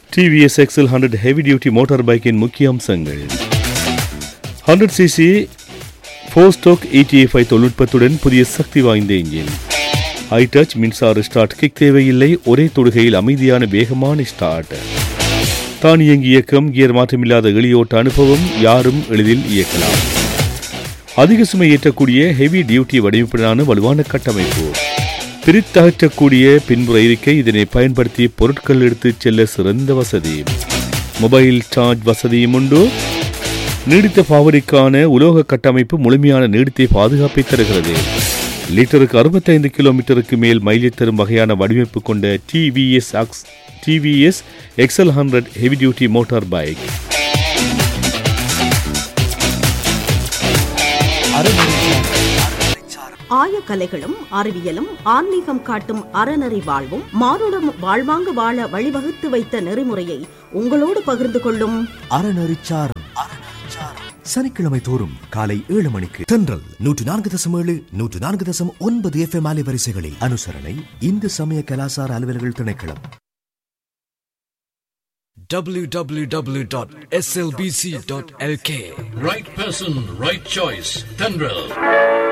TVS Excel hundred heavy duty motor பைக்கின் முக்கிய அம்சங்கள் hundred CC four stroke ETFI தொழில்நுட்பத்துடன் புதிய சக்தி வாய்ந்த இன்ஜின் ஹை டச் மின்சார ஸ்டார்ட் கிக் தேவையில்லை ஒரே தொடுகையில் அமைதியான வேகமான ஸ்டார்ட் தானியங்கி இயக்கம் கியர் மாற்றமில்லாத எளியோட்ட அனுபவம் யாரும் எளிதில் இயக்கலாம் அதிக சுமை ஏற்றக்கூடிய ஹெவி டியூட்டி வடிவமைப்பிலான வலுவான கட்டமைப்பு பிரித்தகற்றக்கூடிய பின்புற இருக்கை இதனை பயன்படுத்தி பொருட்கள் எடுத்துச் செல்ல சிறந்த வசதி மொபைல் சார்ஜ் வசதியும் உண்டு நீடித்த பாவனைக்கான உலோக கட்டமைப்பு முழுமையான நீடித்த பாதுகாப்பை தருகிறது லிட்டருக்கு அறுபத்தைந்து கிலோமீட்டருக்கு மேல் மைலேஜ் தரும் வகையான வடிவமைப்பு கொண்ட டிவிஎஸ் அக்ஸ் TVS Excel hundred heavy duty motor bike ஆயக்கலைகளும் அறிவியலும் ஆன்மீகம் காட்டும் அறநெறி வாழ்வும் மானுடம் வாழ்வாங்க வாழ வழிவகுத்து வைத்த நெறிமுறையை உங்களோடு பகிர்ந்து கொள்ளும் அறநெறிச்சாரம் சனிக்கிழமை தோறும் காலை ஏழு மணிக்கு தென்றல் நூற்று நான்கு தசம் ஏழு நூற்று நான்கு தசம் ஒன்பது எஃப் எம் அலைவரிசைகளில் அனுசரணை இந்து சமய கலாசார அலுவலர்கள் திணைக்களம் www.slbc.lk Right person, right choice. Tendril.